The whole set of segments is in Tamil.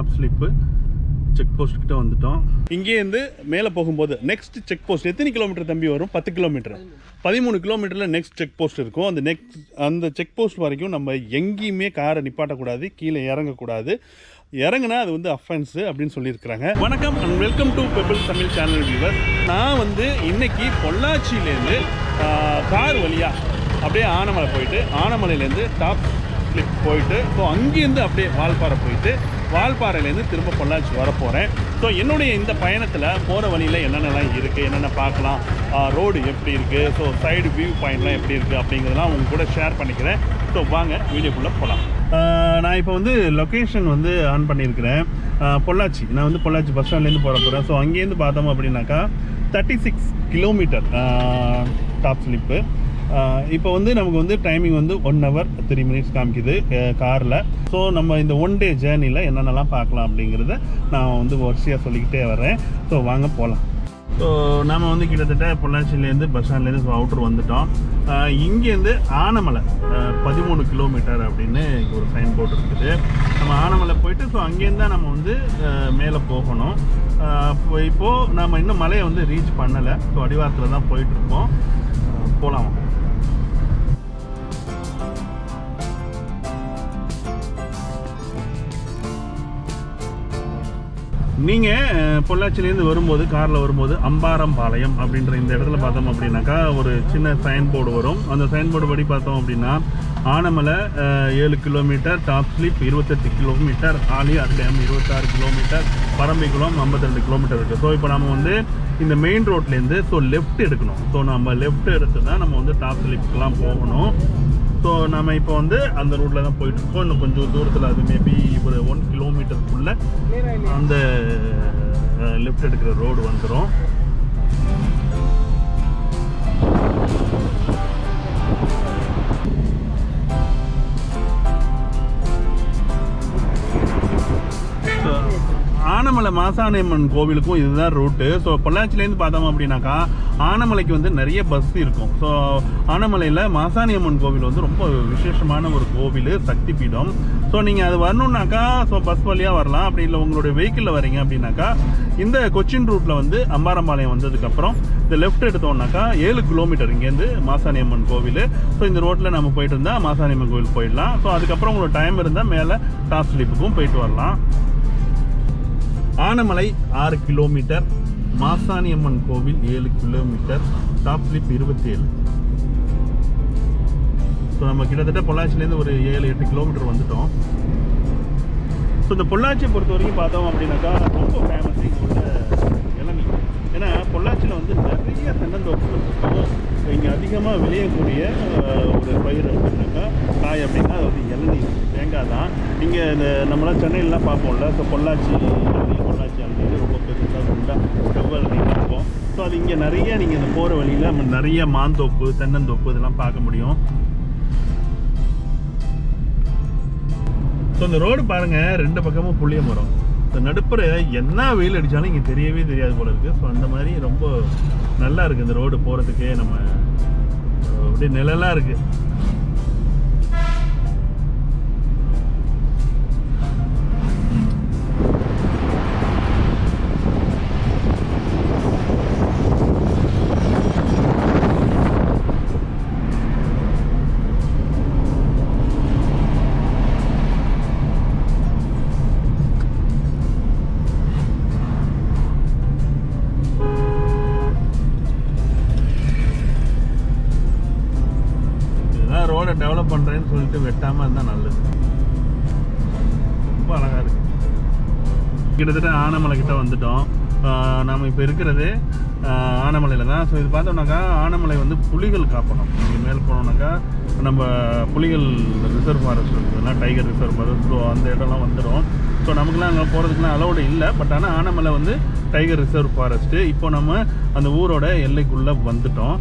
டாப் ஸ்லிப்பு செக் போஸ்ட் கிட்ட வந்துட்டோம் இங்கேருந்து மேலே போகும்போது நெக்ஸ்ட் செக் போஸ்ட் எத்தனை கிலோமீட்டர் தம்பி வரும் பத்து கிலோமீட்டர் பதிமூணு கிலோமீட்டரில் நெக்ஸ்ட் செக் போஸ்ட் இருக்கும் அந்த நெக்ஸ்ட் அந்த செக் போஸ்ட் வரைக்கும் நம்ம எங்கேயுமே காரை நிப்பாட்டக்கூடாது கீழே இறங்கக்கூடாது இறங்குனா அது வந்து அஃபென்ஸு அப்படின்னு சொல்லியிருக்கிறாங்க வணக்கம் and welcome to Pebble Tamil channel viewer நான் வந்து இன்னைக்கு பொள்ளாச்சியிலேருந்து கார் வழியாக அப்படியே ஆனமலை போயிட்டு ஆனமலையிலேருந்து டாப் கிளிப் போயிட்டு ஸோ அங்கேருந்து அப்படியே வால்பாறை போயிட்டு வால்பாறையிலேருந்து திரும்ப பொள்ளாச்சி வரப்போகிறேன் ஸோ என்னுடைய இந்த பயணத்தில் போகிற வழியில் என்னென்னலாம் இருக்குது என்னென்ன பார்க்கலாம் ரோடு எப்படி இருக்குது ஸோ சைடு வியூ பாயிண்ட்லாம் எப்படி இருக்குது அப்படிங்கிறதெல்லாம் உங்க கூட ஷேர் பண்ணிக்கிறேன் ஸோ வாங்க வீடியோக்குள்ளே போகலாம் நான் இப்போ வந்து லொக்கேஷன் வந்து ஆன் பண்ணியிருக்கிறேன் ஆஹ் பொள்ளாச்சி நான் வந்து பொள்ளாச்சி பஸ் ஸ்டாண்ட்லேருந்து போகிற போகிறேன் ஸோ அங்கேருந்து பார்த்தோம் அப்படின்னாக்கா thirty six kilometre top slip இப்போ வந்து நமக்கு வந்து டைமிங் வந்து ஒன் ஹவர் த்ரீ மினிட்ஸ் காமிக்குது காரில் ஸோ நம்ம இந்த ஒன் டே ஜேர்னியில் என்னென்னலாம் பார்க்கலாம் அப்படிங்கிறத நான் வந்து வரிசையாக சொல்லிக்கிட்டே வரேன் ஸோ வாங்க போகலாம் ஸோ நாம் வந்து கிட்டத்தட்ட பொள்ளாச்சியிலேருந்து பஸ் ஸ்டாண்ட்லேருந்து அவுட்டர் வந்துட்டோம் ஆஹ் இங்கேருந்து ஆனமலை ஆஹ் பதிமூணு கிலோமீட்டர் அப்படின்னு இங்க ஒரு சைன் போர்டு இருக்குது நம்ம ஆனமலை போயிட்டு ஸோ அங்கேருந்து தான் நம்ம வந்து ஆஹ் மேலே போகணும் ஆஹ் இப்போ இப்போது நம்ம இன்னும் மலையை வந்து ரீச் பண்ணலை ஸோ அடிவாரத்தில் தான் போயிட்டுருக்கோம் போகலாம் நீங்கள் பொள்ளாச்சிலேருந்து வரும்போது காரில் வரும்போது அம்பாரம்பாளையம் அப்படின்ற இந்த இடத்துல பார்த்தோம் அப்படின்னாக்கா ஒரு சின்ன சைன் போர்டு வரும் அந்த சைன் போர்டு படி பார்த்தோம் அப்படின்னா ஆனமலை அஹ், ஏழு கிலோமீட்டர் டாப் ஸ்லிப் இருபத்தெட்டு கிலோமீட்டர் ஆலியார் டேம் இருபத்தாறு கிலோமீட்டர் பரம்பிக்குளம் ஐம்பத்தி ரெண்டு கிலோமீட்டர் இருக்குது ஸோ இப்போ நம்ம வந்து இந்த மெயின் ரோட்லேருந்து ஸோ லெஃப்ட் எடுக்கணும் ஸோ நம்ம லெஃப்ட் எடுத்து தான் நம்ம வந்து டாப் ஸ்லிப்க்கெலாம் போகணும் ஸோ நம்ம இப்போ வந்து அந்த ரூட்டில் தான் போயிட்டு இருக்கோம் இன்னும் கொஞ்சம் தூரத்தில் அது மேபி ஒரு ஒன் கிலோமீட்டருக்குள்ள அந்த லெஃப்ட் எடுக்கிற ரோடு வந்துடும் ஆனமலை மாசாணியம்மன் கோவிலுக்கும் இதுதான் ரூட்டு ஸோ பொள்ளாச்சிலேருந்து பார்த்தோம் அப்படின்னாக்கா ஆனமலைக்கு வந்து நிறைய பஸ் இருக்கும் ஸோ ஆனமலையில் மாசாணியம்மன் கோவில் வந்து ரொம்ப விசேஷமான ஒரு கோவில் சக்தி பீடம் ஸோ நீங்கள் அது வரணுன்னாக்கா ஸோ பஸ் வழியாக வரலாம் அப்படி இல்லை உங்களுடைய வெஹிக்கிளில் வரீங்க அப்படின்னாக்கா இந்த கொச்சின் ரூட்டில் வந்து அம்பாரம்பாளையம் வந்ததுக்கப்புறம் இந்த லெஃப்ட் எடுத்தோம்னாக்கா ஏழு கிலோமீட்டர் இங்கேருந்து மாசாணியம்மன் கோவில் ஸோ இந்த ரோட்டில் நம்ம போயிட்டு இருந்தால் மாசாணியம்மன் கோவில் போயிடலாம் ஸோ அதுக்கப்புறம் உங்களுக்கு டைம் இருந்தால் மேலே டாப் ஸ்லீப்புக்கும் போயிட்டு வரலாம் ஆனமலை ஆறு கிலோமீட்டர் மாசாணியம்மன் கோவில் ஏழு கிலோமீட்டர் டாப் ஸ்லிப் இருபத்தி ஏழு ஸோ நம்ம கிட்டத்தட்ட பொள்ளாச்சிலேருந்து ஒரு ஏழு எட்டு கிலோமீட்டர் வந்துட்டோம் ஸோ இந்த பொள்ளாச்சியை பொறுத்த வரைக்கும் பார்த்தோம் அப்படின்னாக்கா ரொம்ப ஃபேமஸ் இங்கே உள்ள இளநீ ஏன்னா பொள்ளாச்சியில் வந்து நிறைய தென்னந்தோப்புகள் இருக்கும் இங்கே அதிகமாக விளையக்கூடிய அஹ், ஒரு பயிர் அப்படின்னாக்கா காய் அப்படின்னா அது வந்து இளநீ தேங்காய் தான் இங்கே இந்த நம்மளாம் சென்னையிலலாம் பார்ப்போம்ல ஸோ பொள்ளாச்சி இளநீ பொள்ளாச்சி இளநீ ரொம்ப பெருசாக குண்டா செவ்வல் நீ பார்ப்போம் ஸோ அது இங்கே நிறைய நீங்கள் இந்த போகிற வழியில் நம்ம நிறைய மாந்தோப்பு தென்னந்தோப்பு இதெல்லாம் பார்க்க முடியும் ஸோ இந்த ரோடு பாருங்க ரெண்டு பக்கமும் புளிய மரம் இந்த நடுப்புற என்ன வெயில் அடித்தாலும் இங்கே தெரியவே தெரியாது போல இருக்கு ஸோ அந்த மாதிரி ரொம்ப நல்லா இருக்கு இந்த ரோடு போகிறதுக்கே நம்ம அஹ், அப்படியே நிழலாக இருக்கு இதுதான் ரோடை டெவலப் பண்ணுறேன்னு சொல்லிட்டு வெட்டாமல் இருந்தால் நல்லது ரொம்ப அழகாக இருக்கு கிட்டத்தட்ட ஆனமலை கிட்ட வந்துட்டோம் ஆஹ் நாம இப்போ இருக்கிறது ஆஹ் ஆனமலையில் தான் ஸோ இது பார்த்தோம்னாக்கா ஆனமலை வந்து புலிகள் காப்பகம் இங்கே மேல் போனோம்னாக்கா நம்ம புலிகள் ரிசர்வ் ஃபாரஸ்ட் இருக்குதுன்னா டைகர் ரிசர்வ் ஃபாரஸ்ட் ஸோ அந்த இடம்லாம் வந்துடும் ஸோ நமக்குலாம் அங்கே போகிறதுக்குலாம் அலௌடு இல்லை பட் ஆனால் ஆனமலை வந்து டைகர் ரிசர்வ் ஃபாரஸ்ட்டு இப்போ நம்ம அந்த ஊரோட எல்லைக்குள்ளே வந்துட்டோம்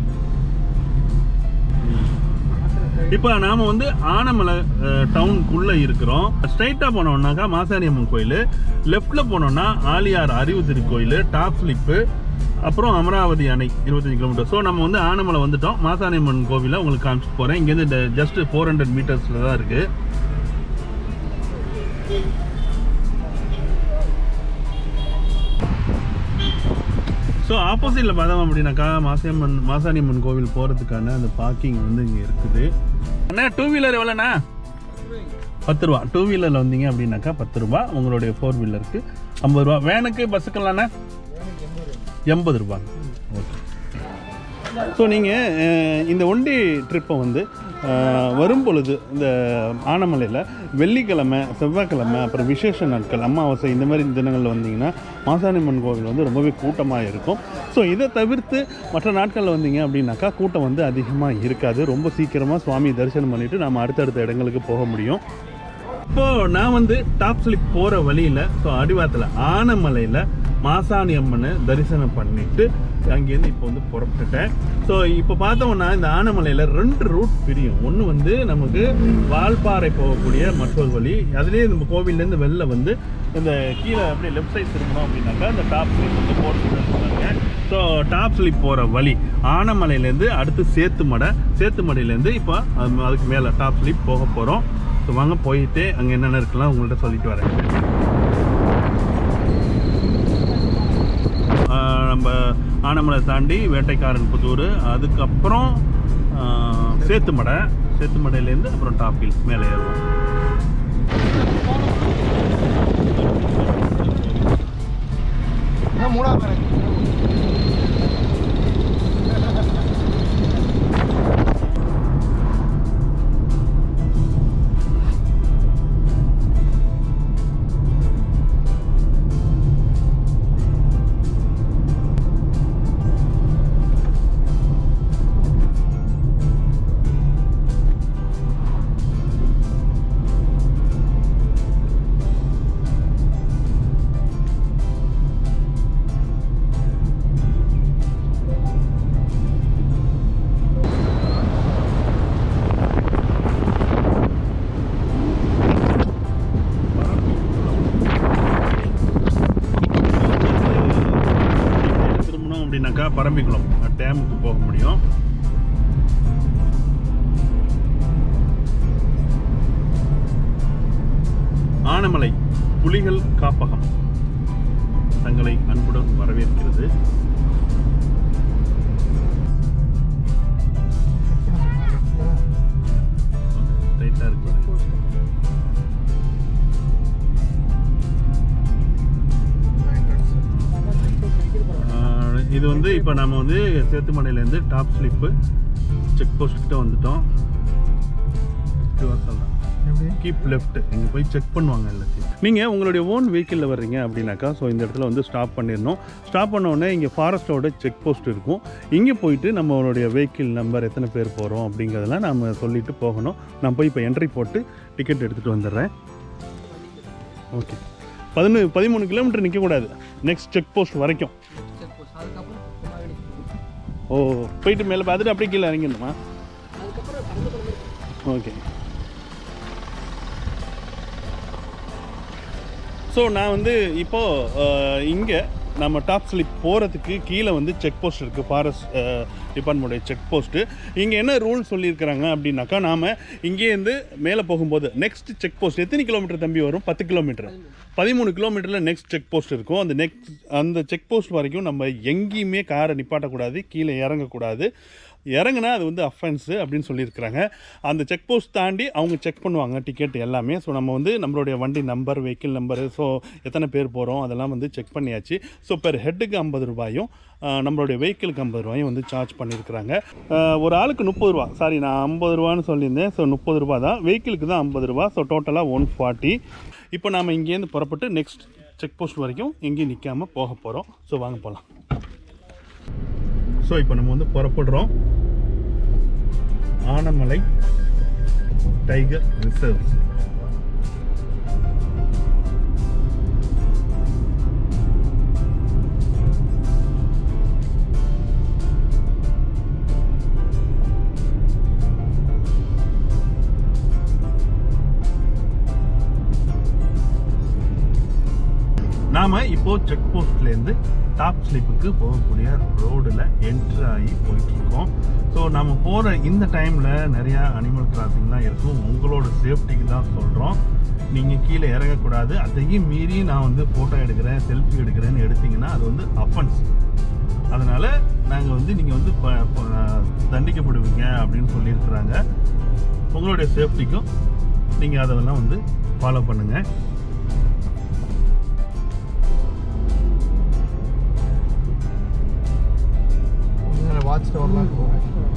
இப்போ நாம வந்து ஆனமலை டவுனுக்குள்ளே இருக்கிறோம் ஸ்ட்ரைட்டாக போனோம்னாக்கா மாசாணியம்மன் கோயில் லெஃப்டில் போனோம்னா ஆலியார் அறிவு திருக்கோயில் டாப் ஸ்லிப்பு அப்புறம் அமராவதி அணை இருபத்தஞ்சு கிலோமீட்டர் ஸோ நம்ம வந்து ஆனமலை வந்துட்டோம் மாசாணியம்மன் கோவிலை உங்களுக்கு காமிச்சிட்டு போகிறேன் இங்கேருந்து ஜஸ்ட் ஃபோர் ஹண்ட்ரட் மீட்டர்ஸில் தான் இருக்குது ஆப்போசிட்டில் பார்த்தோம் அப்படின்னாக்கா மாசியம்மன் மாசாணியம்மன் கோவில் போகிறதுக்கான அந்த பார்க்கிங் வந்து இங்கே இருக்குது அண்ணா டூ வீலர் எவ்வளோண்ணா பத்து ரூபா டூ வீலரில் வந்தீங்க அப்படின்னாக்கா பத்து ரூபா உங்களுடைய ஃபோர் வீலருக்கு ஐம்பது ரூபா வேனுக்கு பஸ்ஸுக்கெல்லாம்ண்ணா எண்பது ரூபா ஓகே ஸோ நீங்கள் இந்த ஒண்டி ட்ரிப்பை வந்து அஹ், வரும் பொழுது இந்த ஆனமலையில் வெள்ளிக்கிழமை செவ்வாய்க்கிழமை அப்புறம் விசேஷ நாட்கள் அமாவாசை இந்த மாதிரி தினங்களில் வந்தீங்கன்னா மாசாணியம்மன் கோவில் வந்து ரொம்பவே கூட்டமாக இருக்கும் ஸோ இதை தவிர்த்து மற்ற நாட்களில் வந்தீங்க அப்படின்னாக்கா கூட்டம் வந்து அதிகமாக இருக்காது ரொம்ப சீக்கிரமாக சுவாமி தரிசனம் பண்ணிவிட்டு நம்ம அடுத்தடுத்த இடங்களுக்கு போக முடியும் இப்போ நான் வந்து டாப் ஸ்லிப் போகிற வழியில் ஸோ அடிவாரத்தில் ஆனமலையில் மாசாணி அம்மனை தரிசனம் பண்ணிட்டு அங்கேருந்து இப்போ வந்து புறப்பட்டுட்டேன் ஸோ இப்போ பார்த்தோம்னா இந்த ஆனமலையில் ரெண்டு ரூட் பிரியும் ஒன்று வந்து நமக்கு வால்பாறை போகக்கூடிய மற்றொரு வழி அதுலேயே நம்ம கோவில்லேருந்து வெளில வந்து இந்த கீழே அப்படியே லெஃப்ட் சைட் திரும்பணும் அப்படின்னாக்கா இந்த டாப் ஸ்லிப் வந்து போட்டு ஸோ டாப் ஸ்லிப் போகிற வழி ஆனமலையிலேருந்து அடுத்து சேத்துமடை சேத்துமடையிலேருந்து இப்போ அது- அதுக்கு மேலே டாப் ஸ்லிப் போக போகிறோம் ஸோ வாங்க போயிட்டு அங்கே என்னென்ன இருக்கலாம் உங்கள்கிட்ட சொல்லிட்டு வரேன் ஆஹ் நம்ம ஆனமலை தாண்டி வேட்டைக்காரன் புதூர் அதுக்கப்புறம் ஆஹ் சேத்துமடை சேத்துமடையிலேருந்து அப்புறம் டாப் ஹில்ஸ் மேலே ஏறுவோம் மூணாவது திரும்பணும் அப்படின்னாக்கா பரம்பிக்குளம் டேமுக்கு போக முடியும் ஆனமலை புலிகள் காப்பகம் தங்களை அன்புடன் வரவேற்கிறது ரைட்டாக இருக்கு பாருங்க. ஆஹ் இது வந்து இப்போ நம்ம வந்து சேத்துமடையிலேருந்து டாப் ஸ்லிப்பு செக் போஸ்ட் கிட்ட வந்துட்டோம் கீப் லெஃப்ட் இங்கே போய் செக் பண்ணுவாங்க எல்லாத்தையும் நீங்கள் உங்களுடைய ஓன் வெஹிக்கிளில் வர்றீங்க அப்படின்னாக்கா ஸோ இந்த இடத்துல வந்து ஸ்டாப் பண்ணிடணும் ஸ்டாப் பண்ண உடனே இங்கே ஃபாரஸ்ட்டோட செக் போஸ்ட் இருக்கும் இங்கே போயிட்டு நம்மளுடைய வெஹிக்கிள் நம்பர் எத்தனை பேர் போகிறோம் அப்படிங்கிறதெல்லாம் நம்ம சொல்லிட்டு போகணும் நான் போய் இப்போ என்ட்ரி போட்டு டிக்கெட் எடுத்துகிட்டு வந்துடுறேன் ஓகே பதினொன்று பதிமூணு கிலோமீட்டர் நிற்கக்கூடாது நெக்ஸ்ட் செக் போஸ்ட் வரைக்கும் ஓ போயிட்டு மேலே பார்த்துட்டு அப்படியே கீழே இறங்கிடணுமா ஓகே ஸோ நான் வந்து இப்போது இங்கே நம்ம டாப் ஸ்லிப் போகிறதுக்கு கீழே வந்து செக் போஸ்ட் இருக்குது ஃபாரஸ்ட் டிபார்ட்மெண்ட்டுடைய செக் போஸ்ட்டு இங்கே என்ன ரூல் சொல்லியிருக்கிறாங்க அப்படின்னாக்கா நாம் இங்கேருந்து மேலே போகும்போது நெக்ஸ்ட் செக் போஸ்ட் எத்தனை கிலோமீட்டர் தம்பி வரும் பத்து கிலோமீட்டர் பதிமூணு கிலோமீட்டரில் நெக்ஸ்ட் செக் போஸ்ட் இருக்கும் அந்த நெக்ஸ்ட் அந்த செக் போஸ்ட் வரைக்கும் நம்ம எங்கேயுமே காரை நிப்பாட்டக்கூடாது கீழே இறங்கக்கூடாது இறங்குனா அது வந்து அஃபென்ஸு அப்படின்னு சொல்லியிருக்கிறாங்க அந்த செக் போஸ்ட் தாண்டி அவங்க செக் பண்ணுவாங்க டிக்கெட் எல்லாமே ஸோ நம்ம வந்து நம்மளுடைய வண்டி நம்பர் வெஹிக்கிள் நம்பரு ஸோ எத்தனை பேர் போகிறோம் அதெல்லாம் வந்து செக் பண்ணியாச்சு ஸோ பெர் ஹெட்டுக்கு ஐம்பது ரூபாயும் ஆஹ், நம்மளுடைய வெஹிக்கிளுக்கு ஐம்பது ரூபாயும் வந்து சார்ஜ் பண்ணியிருக்கிறாங்க ஆஹ், ஒரு ஆளுக்கு முப்பது ரூபா சாரி நான் ஐம்பது ரூபான்னு சொல்லியிருந்தேன் ஸோ முப்பது ரூபா தான் வெஹிக்கிளுக்கு தான் ஐம்பது ரூபா ஸோ டோட்டலாக ஒன் ஃபார்ட்டி இப்போ நாம் இங்கேருந்து புறப்பட்டு நெக்ஸ்ட் செக் போஸ்ட் வரைக்கும் எங்கேயும் நிற்காம போக போகிறோம் ஸோ வாங்க போகலாம் ஸோ இப்போ நம்ம வந்து புறப்படுறோம் ஆனமலை டைகர் ரிசர்வ் நாம இப்போ செக் போஸ்ட்லேருந்து டாப் ஸ்லிப்புக்கு போகக்கூடிய ரோடில் என்ட்ரு ஆகி போயிட்டு இருக்கோம் ஸோ நம்ம போகிற இந்த டைமில் நிறையா அனிமல் கிராசிங்லாம் இருக்கும் உங்களோட சேஃப்டிக்கு தான் சொல்கிறோம் நீங்கள் கீழே இறங்கக்கூடாது அதையும் மீறி நான் வந்து ஃபோட்டோ எடுக்கிறேன் செல்ஃபி எடுக்கிறேன்னு எடுத்தீங்கன்னா அது வந்து அஃபென்ஸ் அதனால் நாங்கள் வந்து நீங்கள் வந்து ப- ப- தண்டிக்கப்படுவீங்க அப்படின்னு சொல்லியிருக்கிறாங்க உங்களுடைய சேஃப்டிக்கும் நீங்கள் அதெல்லாம் வந்து ஃபாலோ பண்ணுங்கள் வாட்ச் டவர்லாம் போகிறேன்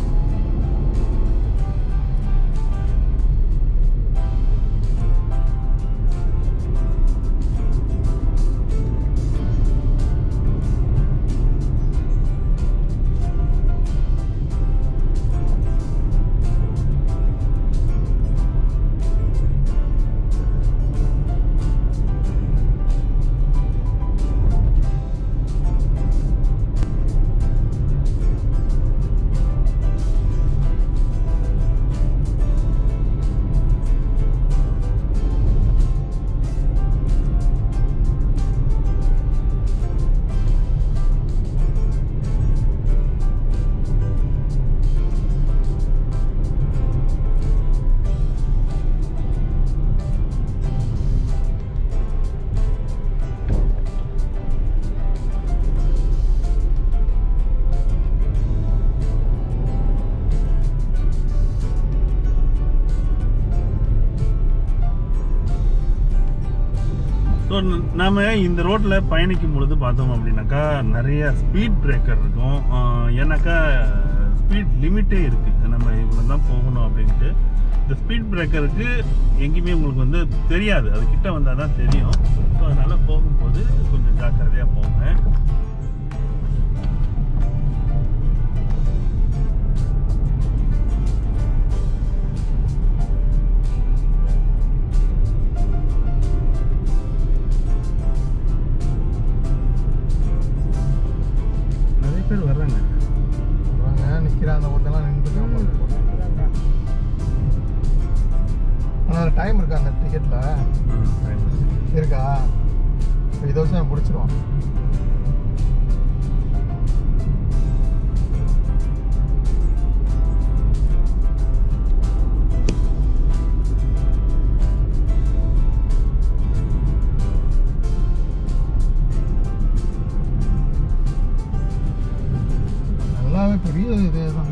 ஸோ நாம இந்த ரோட்டில் பயணிக்கும் பொழுது பார்த்தோம் அப்படின்னாக்கா நிறைய ஸ்பீட் பிரேக்கர் இருக்கும் ஆஹ் ஏன்னாக்கா ஸ்பீட் லிமிட்டே இருக்குது நம்ம இவ்வளோ தான் போகணும் அப்படின்ட்டு இந்த ஸ்பீட் பிரேக்கருக்கு எங்கேயுமே உங்களுக்கு வந்து தெரியாது அது கிட்ட வந்தால் தான் தெரியும் ஸோ அதனால் போகும்போது கொஞ்சம் ஜாக்கிரதையாக போங்க நிறைய பேர் வர்றாங்க வர்றாங்க நிற்கிறாங்க அந்த ஒருத்தெல்லாம் நின்றுருக்காங்க ஆனால் டைம் இருக்கா அந்த டிக்கெட்டில் இருக்கா இப்போ இதை வச்சு நான் பிடிச்சிருவான் நல்லாவே பெரிய இதே தான்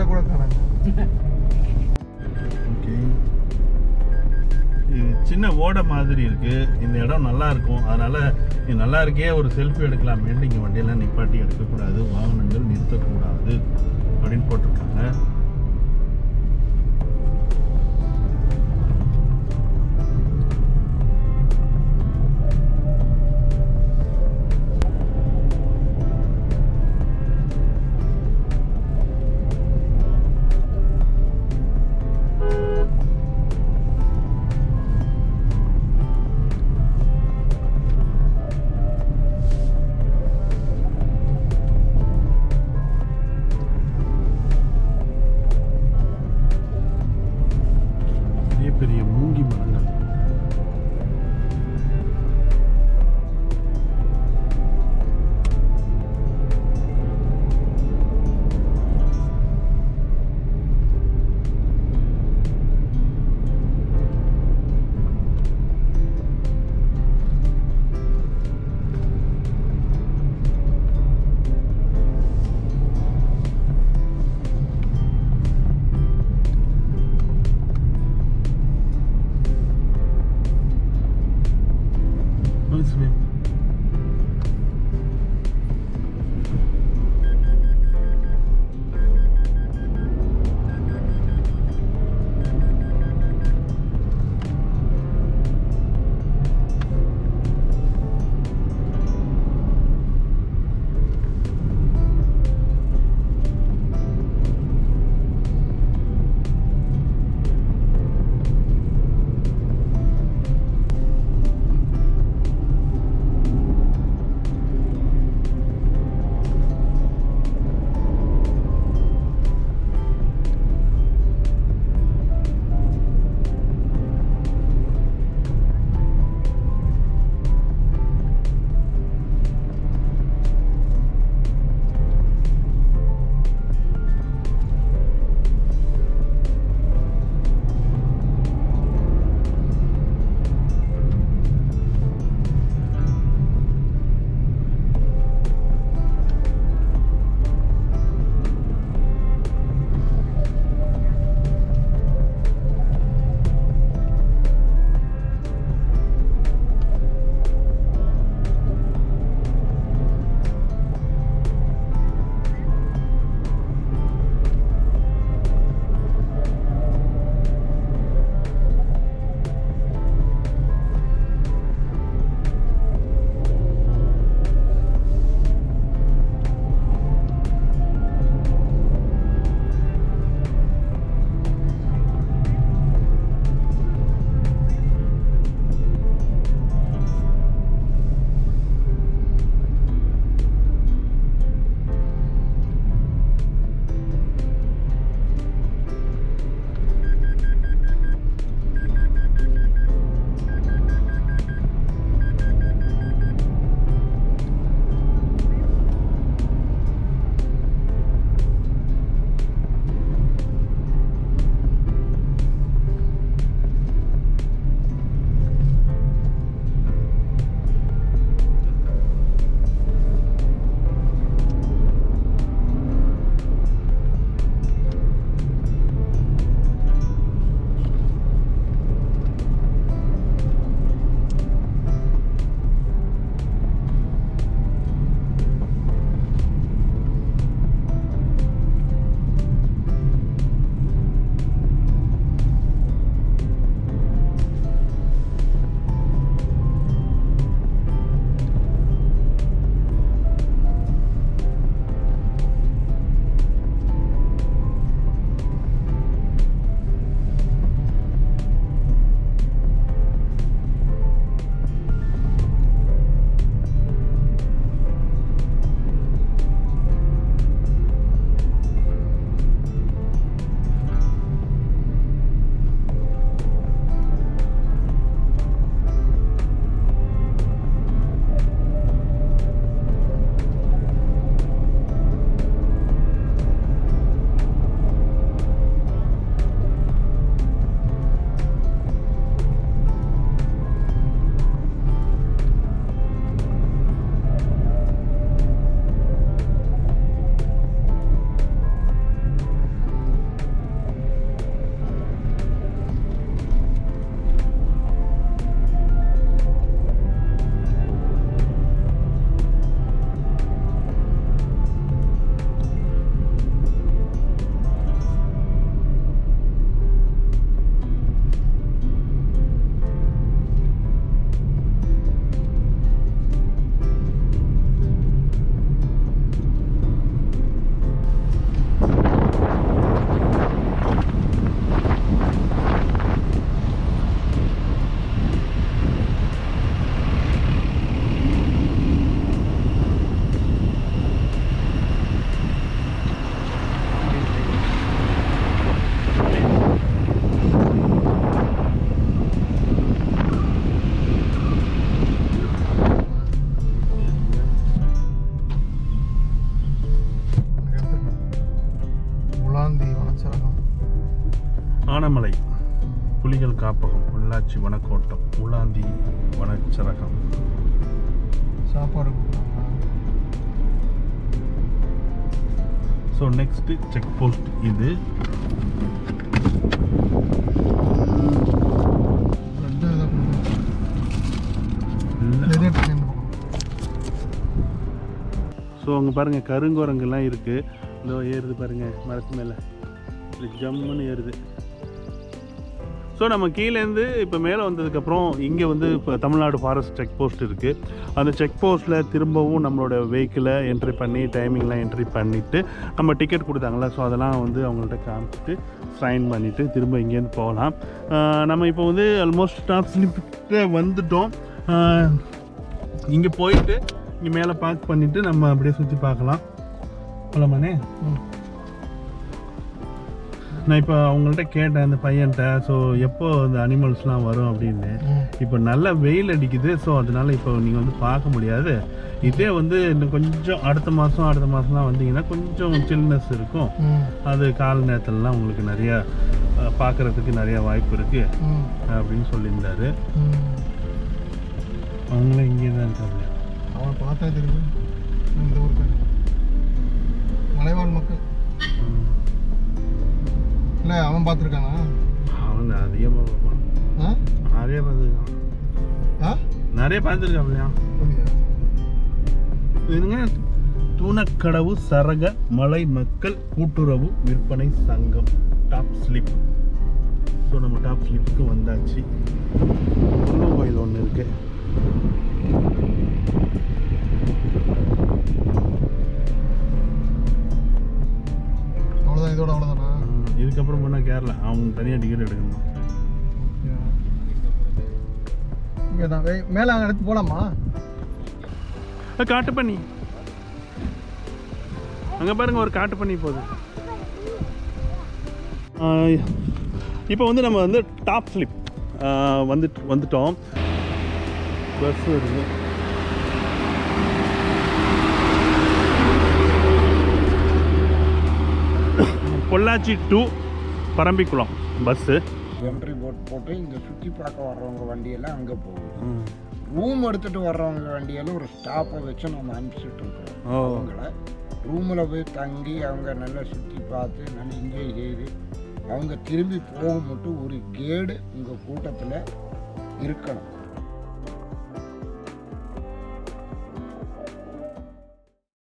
கூட காணாங்க ஓகே இது சின்ன ஓடை மாதிரி இருக்கு இந்த இடம் நல்லா இருக்கும் அதனால இது நல்லா இருக்கே ஒரு செல்ஃபி எடுக்கலாமேன்ட்டு இங்கே வண்டியெல்லாம் நிப்பாட்டி எடுக்கக்கூடாது வாகனங்கள் நிறுத்தக்கூடாது அப்படின்னு போட்டிருக்காங்க உலாந்தி வனச்சரகம் ஆனமலை புலிகள் காப்பகம் உள்ளாட்சி வனக்கோட்டம் உலாந்தி வனச்சரகம் சாப்பாடு கொடுக்குறாங்க ஸோ நெக்ஸ்ட் செக் போஸ்ட் இது ரெண்டு இதாக கொடுக்குறாங்க இல்ல. எதே ட்ரெயின் போகும் ஸோ அங்கே பாருங்கள் கருங்குரங்கெல்லாம் இருக்குது இதோ ஏறுது பாருங்கள் மரத்து மேலே இப்படி ஜம்முன்னு ஏறுது ஸோ நம்ம கீழேருந்து இப்போ மேலே வந்ததுக்கப்புறம் இங்கே வந்து இப்போ தமிழ்நாடு ஃபாரஸ்ட் செக் போஸ்ட் இருக்குது அந்த செக் போஸ்ட்டில் திரும்பவும் நம்மளோட வெஹிக்கிளை என்ட்ரி பண்ணி டைமிங்லாம் என்ட்ரி பண்ணிவிட்டு நம்ம டிக்கெட் கொடுத்தாங்களா ஸோ அதெல்லாம் வந்து அவங்கள்ட்ட காமிச்சிட்டு சைன் பண்ணிவிட்டு திரும்ப இங்கேருந்து போகலாம் ஆஹ் நம்ம இப்போ வந்து ஆல்மோஸ்ட் டாப் ஸ்லிப்கிட்ட வந்துட்டோம் இங்கே போயிட்டு இங்கே மேலே பார்க் பண்ணிவிட்டு நம்ம அப்படியே சுற்றி பார்க்கலாம் போகலாமாண்ணே ம். நான் இப்போ அவங்கள்ட்ட கேட்டேன் அந்த பையன்கிட்ட ஸோ எப்போ இந்த அனிமல்ஸ்லாம் வரும் அப்படின்னு ம் இப்போ நல்ல வெயில் அடிக்குது ஸோ அதனால இப்போ நீங்கள் வந்து பார்க்க முடியாது இதே வந்து இன்னும் கொஞ்சம் அடுத்த மாதம் அடுத்த மாதம்லாம் வந்தீங்கன்னா கொஞ்சம் சில்னஸ் இருக்கும் ம் அது கால நேரத்துலலாம் உங்களுக்கு நிறையா அஹ், பார்க்கறதுக்கு நிறைய வாய்ப்பு இருக்குது ம் அப்படின்னு சொல்லியிருந்தாரு ம் அவங்களும் இங்கே தான் இருக்காங்க அவனை பார்த்தா தெரியும் இந்த ஊருக்கு மலைவாழ் மக்கள் இல்லை அவன் பார்த்துருக்கானா அவங்க அதிகமாக பார்ப்பான் ஆ நிறைய பார்த்துருக்கான் ஆ நிறைய பார்த்துருக்கான் இல்லையா அப்படியா இதுங்க தூணக்கடவு சரக மலை மக்கள் கூட்டுறவு விற்பனை சங்கம் டாப் ஸ்லிப் ஸோ நம்ம டாப் ஸ்லிப்புக்கு வந்தாச்சு முருகன் கோயில் ஒன்று இருக்கு அவ்வளோதான் இதோட அவ்வளோதானா ஆஹ் இதுக்கப்புறம் போனால் கேரளா அவங்க தனியாக டிக்கெட் எடுக்கணும் இங்கே தான் மேலே அங்கே எடுத்து போகலாமா அஹ் காட்டு பண்ணி அங்கே பாருங்க ஒரு காட்டு பண்ணி போகுது இப்போ வந்து நம்ம வந்து டாப் ஸ்லிப் வந்துட்டு வந்துட்டோம் பஸ் வருது Pollachi to Parambikulam bus entry போட் போட்டு இங்கே சுற்றி பார்க்க வர்றவங்க வண்டியெல்லாம் அங்கே போகுது ரூம் எடுத்துகிட்டு வர்றவங்க வண்டியெல்லாம் ஒரு ஸ்டாப்பை வச்சு நம்ம அனுப்பிச்சிட்டு இருக்கிறோம் ஓ. அவங்கள ரூமில் போய் தங்கி அவங்க நல்லா சுற்றி பார்த்து நல்லா என்ஜாய் செய்து அவங்க திரும்பி போக மட்டும் ஒரு கேடு உங்கள் கூட்டத்தில் இருக்கணும்